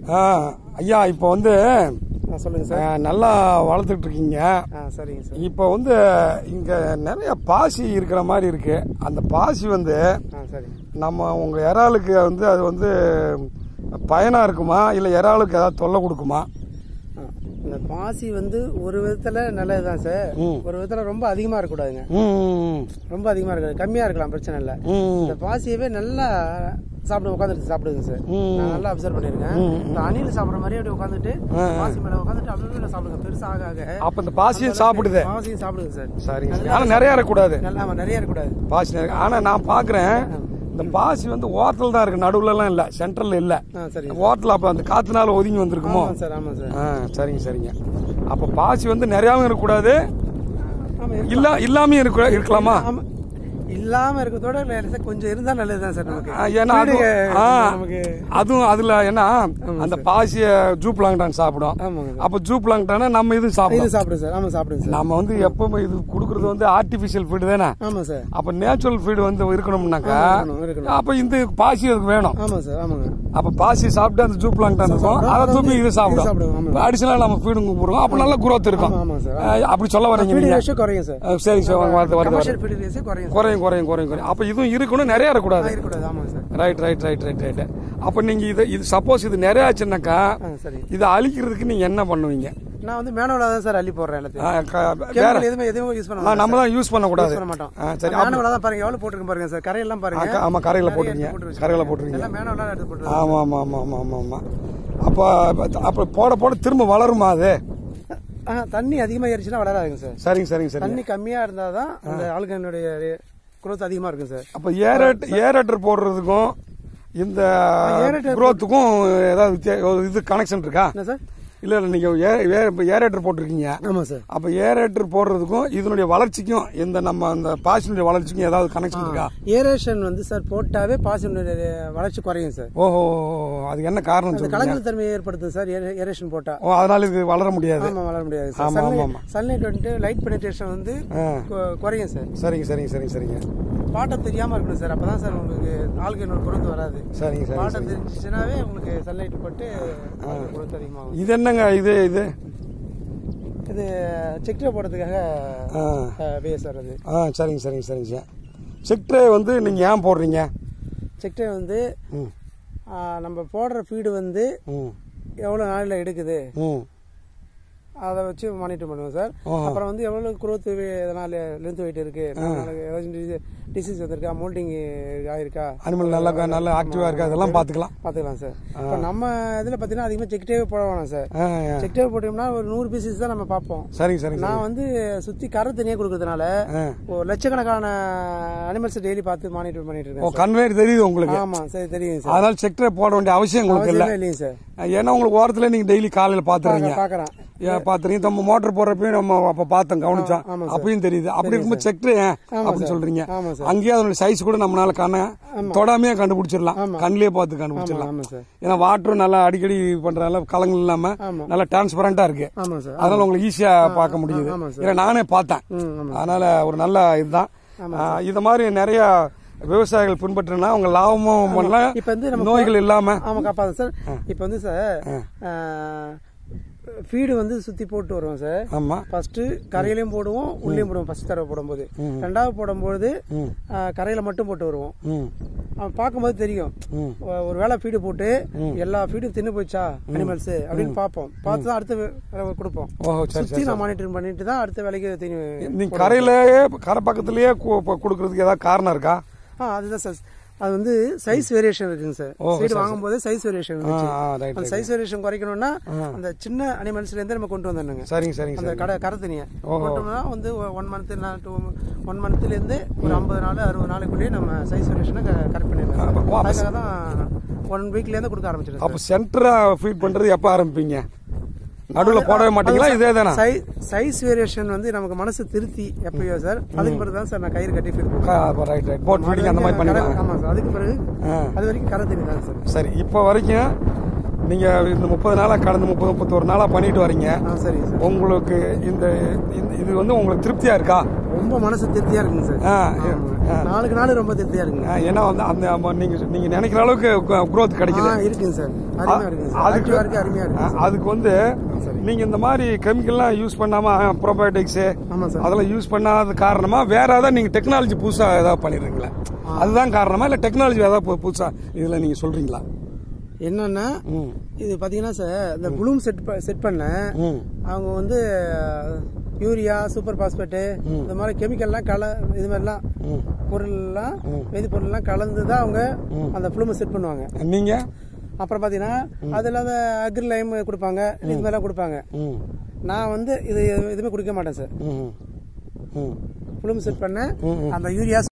ஆ, ஐயா இப்போ வந்து ஆ சொல்லுங்க சார் ஆ, நல்லா வளர்த்துட்டு இருக்கீங்க ஆ சரிங்க சார் இப்போ வந்து இங்க நிறைய பாசி இருக்கிற மாதிரி இருக்கு அந்த பாசி வந்து ஆ சரிங்க நம்ம உங்க இறாலுக்கு வந்து அது வந்து பயனா இருக்குமா இல்ல இறாலுக்கு ஏதாவது தொல்லை கொடுக்குமா ஆ, இந்த பாசி வந்து ஒரு விதத்துல நல்லதுதான் சார் ம். ஒரு விதத்துல ரொம்ப அதிகமா இருக்கக்கூடாதுங்க ம் ரொம்ப அதிகமா இருக்காது கம்மியா இருக்கலாம் பிரச்சனை இல்லை ம் இந்த பாசியவே நல்லா சாப்பிட உட்காந்துட்டு சாப்பிடுங்க சார் ம். நான் நல்லா அப்சர்வ் பண்ணிருக்கேன் இந்த அணில் சாப்பிடுற மாதிரி அப்படியே உட்காந்துட்டு பாசி மேல உட்காந்துட்டு அப்படியே சாப்பிடுங்க பெருசா ஆக ஆக அப்ப இந்த பாசியும் சாப்பிடுது பாசியும் சாப்பிடுங்க சார் சரிங்க சரி. ஆனா நிறைய இருக்கக்கூடாது நல்லா ஆமா நிறைய இருக்கக்கூடாது பாசி நிறைய ஆனா நான் பாக்குறேன் இந்த பாசி வந்து ஓரத்தில் தான் இருக்கு நடுவுல எல்லாம் இல்ல சென்டர்ல இல்ல ஆ சரி ஓரத்தில் அப்ப அந்த காத்துனால ஒதுங்கி வந்திருக்குமோ ஆமா சார் ஆமா சார் ஆ சரிங்க சரிங்க அப்ப பாசி வந்து நிறையாவும் இருக்கக்கூடாது ஆமா இல்ல இல்லாமையும் இருக்க இருக்கலாமா ஆமா இல்லாம இருக்கிறதோட லேசா கொஞ்சம் இருந்தா நல்லதுதான் சார் நமக்கு ஆ, ஏன்னா அது வீடு ஆ, நமக்கு அதுவும் அதுல என்ன அந்த பாசிய ஜூப் லாங்டான் சாப்பிடும் ஆமாங்க சார் அப்ப ஜூப் லாங்டான நம்ம இது சாப்பிடும் இது சாப்பிடுங்க சார் ஆமா சாப்பிடுங்க சார் நம்ம வந்து எப்பவுமே இது கொடுக்கறது வந்து ஆர்டிபிஷியல் ஃபீடு தானே ஆமா சார் அப்ப நேச்சுரல் ஃபீடு வந்து இருக்கணும்னாக்கா இருக்கணும், இருக்கணும். அப்ப இந்த பாசி அதுக்கு வேணும் ஆமா சார் ஆமாங்க அப்ப பாசி சாப்பிட்டு அந்த ஜூப் லாங்டான் இருக்கும் சாப்பிடும். அதை அது தூக்கி வந்து இது இது சாப்பிடும், சாப்பிடும் ஆமா. அடிஷனலா நம்ம ஃபீடு போடுவோம் அப்ப நல்ல குரோத் இருக்கும் ஆமா, ஆமா சார். ஆ, அப்படி சொல்ல வரீங்க ஃபீடு நீங்க ரேஷியோ குறையும் சார் ஆ, சரி சார் வருது வருது வருது கமர்ஷியல் ஃபீடு ரேஷியோ குறையும் சார் குறையும் குறையும் குறையும் குறையும் அப்ப இதுவும் இருக்கணும் நிறைய இருக்கக்கூடாது இருக்கக்கூடாது ஆமாங்க sir right right right right right அப்ப நீங்க இது இது சப்போஸ் இது நிறைய ஆச்சுன்னாக்கா ஆ சரி இதை அழிக்கிறதுக்கு நீங்க என்ன பண்ணுவீங்க நான் வந்து மேனுவலா தான் சார் அள்ளி போடுறேன் எல்லாத்தையும் ஆ, க- வேற கெமிக்கல் எதுவுமே எதுவும் யூஸ் பண்ண ஆ, மாட்டோம் நம்ம தான் யூஸ் பண்ணக்கூடாது யூஸ் பண்ண மாட்டோம் ஆ, சரி மேனுவலா தான் பாருங்க எவ்வளவு போட்டுருக்கு பாருங்க சார் கரையெல்லாம் பாருங்க ஆ, ஆமா கரையில நிறைய போட்டுருங்க எடுத்து போட்டு கரையில வச்சிருக்கேன். போட்டுருங்க எல்லாம் மேனுவலா எடுத்து போட்டு ஆமா ஆமா ஆமா ஆமா ஆமா ஆமா அப்ப அப்ப போட போட திரும்ப வளருமா அது ஆ, தண்ணி அதிகமா ஏறிச்சுன்னா வளராதுங்க சார் சரிங்க சரிங்க சரிங்க தண்ணி கம்மியா இருந்தாதான் அந்த ஆளுகனுடைய குரோத் அதிகமா இருக்கும் சார் அப்ப ஏரட் ஏரட்டர் போடுறதுக்கும் இந்த aerator குரோத்துக்கும் ஏதாவது வித்தியா- இது கனெக்ஷன் இருக்கா என்ன சார் இல்ல இல்ல நீங்க ஏரேட்டர் போட்டிருக்கீங்க ஆமா சார் அப்ப ஏரேட்டர் போடுறதுக்கும் இதனுடைய வளர்ச்சிக்கும் இந்த நம்ம அந்த பாசினுடைய வளர்ச்சிக்கும் ஏதாவது கனெக்ஷன் இருக்கா ஏரேஷன் வந்து சார் போட்டாவே பாசினுடைய வளர்ச்சி குறையும் சார் ஓஹோ அதுக்கு என்ன காரணம் அந்த சொல்லுங்க கலங்கல் தன்மையை ஏற்படுத்தும் சார் ஏரேஷன் போட்டா ஓ அதனால இது வளர முடியாது ஆமா வளர முடியாது ஆமா, சார் ஆமா, ஆமா. சன்லைட் வந்துட்டு லைட் பெனிட்ரேஷன் வந்து ஆ. கு- குறையும் சார் சரிங்க சரிங்க சரிங்க சரிங்க பாட்டம் தெரியாம இருக்கணும் சார் அப்பதான் சார் உங்களுக்கு ஆளுக்கு குரோத் வராது சரிங்க சரிங்க பாட்டம் தெரிஞ்சிச்சுனாவே உங்களுக்கு சன்லைட் பட்டு குரோத் அதிகமாகும் இது என்னங்க இது இது இது செக்டர் போடுறதுக்காக ஆ வே சார் அது ஆ சரிங்க சரிங்க சரிங்க சார் செக்ட்ரே வந்து நீங்க ஏன் போடுறீங்க செக்டர் வந்து ம் ஆ, நம்ம போடுற ஃபீடு வந்து ம் எவ்வளோ நாளில் எடுக்குது ம் அதை வச்சு மானிட்டர் பண்ணுவோம் சார் ஓஹோ. அப்புறம் வந்து எவ்வளோ குரோத் எதனால் லென்த் வெயிட் இருக்கு ஏதாச்சும் டிசீஸ் வந்திருக்கா மோல்டிங் ஆயிருக்கா அனிமல் நல்லா நல்லா ஆக்டிவா இருக்கா அதெல்லாம் பாத்துக்கலாம் பார்த்துக்கலாம் சார் இப்போ நம்ம இதில் பார்த்தீங்கன்னா அதிகமாக செக்டேவே போட வேணாம் சார் ஆ, ஆ. செக்டேவே போட்டோம்னா ஒரு நூறு பீசஸ் தான் நம்ம பார்ப்போம் சரிங்க சரிங்க நான் வந்து சுற்றி கரை தனியாக கொடுக்கறதுனால ஆ. ஒரு லட்சக்கணக்கான அனிமல்ஸ் டெய்லி பார்த்து மானிட்டர் பண்ணிட்டு ஓ இருக்கேன் கன்வேர் தெரியுது உங்களுக்கு ஆமா சரி தெரியுங்க சார் அதனால செக்டரே போட வேண்டிய அவசியம் உங்களுக்கு இல்ல அவசியமே இல்லைங்க சார் ஏன்னா உங்களுக்கு ஓரத்துல நீங்க டெய்லி காலையில பாத்துறீங்க பார்க்குறேன் ஏன் பாத்துறீங்க நம்ம மோட்டர் போடுறப்பயும் நம்ம அப்ப பார்த்தோம் கவனிச்சோம் ஆமா அப்பயும் தெரியுது அப்படி இருக்கும்போது செக்டர் ஏன் அப்படின்னு சொல்றீங்க ஆமா சார் அங்கேயே அதோட சைஸ் கூட நம்மளால காண தொடாமையே கண்டுபிடிச்சிடலாம் கண்ணிலே பார்த்து கண்டுபிடிச்சிடலாம் ஆமா சார் ஏன்னா வாட்டரும் நல்லா அடிக்கடி பண்றதால கலங்கள் இல்லாம ஆமா. நல்லா டிரான்ஸ்பரண்டா இருக்கு ஆமா சார் அதனால உங்களுக்கு ஈஸியா பார்க்க முடியுது ஆமா சார். ஏன்னா நானே பார்த்தேன் ம் ஆமா அதனால ஒரு நல்ல இதுதான் ஆஹ் இது மாதிரி நிறைய விவசாயிகள் பின்பற்றினா அவங்க லாபமும் பண்ணலாம் இப்போ வந்து நம்ம நோய்கள் இல்லாம ஆமா காப்பாது சார் இப்போ வந்து சார் ஃபீடு வந்து சுத்தி போட்டு வருவோம் சார் ஆமா ஃபர்ஸ்ட் கரையிலையும் போடுவோம் உள்ளேயும் போடுவோம் ஃபர்ஸ்ட் தடவை போடும்போது ரெண்டாவது போடும்போது ம். ஆ, கரையில மட்டும் போட்டு வருவோம் ம் அவன் பார்க்கும்போது தெரியும் ம். ஒ- ஒரு வேளை ஃபீடு போட்டு எல்லா ஃபீடும் தின்னு போச்சா அனிமல்ஸ் அப்படின்னு பார்ப்போம் பார்த்து தான் அடுத்த வே- கொடுப்போம் ஓஹோ சரி சுத்தி நான் மானிட்டர் பண்ணிட்டு தான் அடுத்த வேலைக்கு தின்னு நீங்க கரையிலேயே கரை பக்கத்துலயே கு- ப- கொடுக்கறதுக்கு ஏதாவது காரணம் இருக்கா ஆ அதுதான் சார் அது வந்து சைஸ் வேரியேஷன் இருக்குங்க சார் ஃபீடு வாங்கும்போது சைஸ் வேரியேஷன் ஆ இருந்துச்சு ஆ, ரைட் அந்த சைஸ் வேரியேஷன் குறைக்கணும்னா அந்த சின்ன அனிமல்ஸ்ல இருந்து நம்ம கொண்டு வந்துடணுங்க சரிங்க சரிங்க அந்த கடை கரத்தனியை கொண்டோம்னா வந்து ஒன் மந்த் டூ ஒன் மந்த்ல இருந்து ஒரு ஐம்பது நாள் அறுபது நாளைக்குள்ளேயே நம்ம சைஸ் வேரியேஷனை கரெக்ட் பண்ணிடலாம் அப்ப- சார். அதுக்காக தான் ஒன் வீக்ல இருந்து கொடுக்க ஆரம்பிச்சிடும் அப்ப சென்டரா ஃபீட் பண்றது எப்ப ஆரம்பிப்பீங்க நடுவுல போடவே மாட்டீங்களா இதே தானே சைஸ் வேரியேஷன் வந்து நமக்கு மனசு திருத்தி எப்பயோ சார் அதுக்கு பிறகு தான் சார் நான் கயிறு கட்டி ஃபீட் பண்ணுவேன் ரைட் ரைட் போட் ஃபீடிங் அந்த மாதிரி பண்ணிக்கலாம் ஆமா சார் அதுக்கு பிறகு ஆ. அது வரைக்கும் கரை தண்ணி தான் சார் சரி இப்போ வரைக்கும் நீங்க இந்த முப்பது நாளா கடந்த முப்பது முப்பத்தொரு நாளா பண்ணிட்டு வரீங்க ஆ சரிங்க சார் உங்களுக்கு இந்த இந்த- இது வந்து உங்களுக்கு திருப்தியா இருக்கா ரொம்ப மனசு திருப்தியா இருக்குங்க சார் ஆ, ஆமாங்க. நாளுக்கு நாள் ரொம்ப திருப்தியா இருக்குங்க ஆ, ஏன்னா வந்து அந்த ஆமா, நீங்க நீங்க நினைக்கிற அளவுக்கு growth கிடைக்குது ஆ இருக்குங்க சார் அருமையா இருக்குங்க சார் அதுக்கு ஆக்டிவா இருக்கு அருமையா இருக்கு ஆ, அதுக்கு வந்து நீங்க இந்த மாதிரி கெமிக்கல்லாம் யூஸ் பண்ணாம ப்ரோபயோட்டிக்ஸ் ஆமா சார் அதெல்லாம் யூஸ் பண்ணாத காரணமா வேற ஏதாவது நீங்க டெக்னாலஜி புதுசா ஏதாவது பண்ணிருக்கீங்களா அதுதான் காரணமா இல்ல டெக்னாலஜி ஏதாவது பு- புதுசா இதுல நீங்க சொல்றீங்களா என்னன்னா ம் இது பாத்தீங்கன்னா சார் இந்த ப்ளூம் செட் செட் பண்ண ம் அவங்க வந்து யூரியா சூப்பர் பாஸ்பேட்டு இந்த மாதிரி கெமிக்கல்லாம் கல இது மாதிரிலாம் ம் பொருள்லாம் வேதிப்பொருள்லாம் கலந்து தான் அவங்க அந்த ப்ளூமை செட் பண்ணுவாங்க நீங்க அப்புறம் பார்த்தீங்கன்னா அது இல்லாத அக்ரி லைம் கொடுப்பாங்க இது மாதிரிலாம் கொடுப்பாங்க ம் நான் வந்து இது எதுவுமே குடிக்க மாட்டேன் சார் ம் ம் ப்ளூம் செட் பண்ண அந்த யூரியா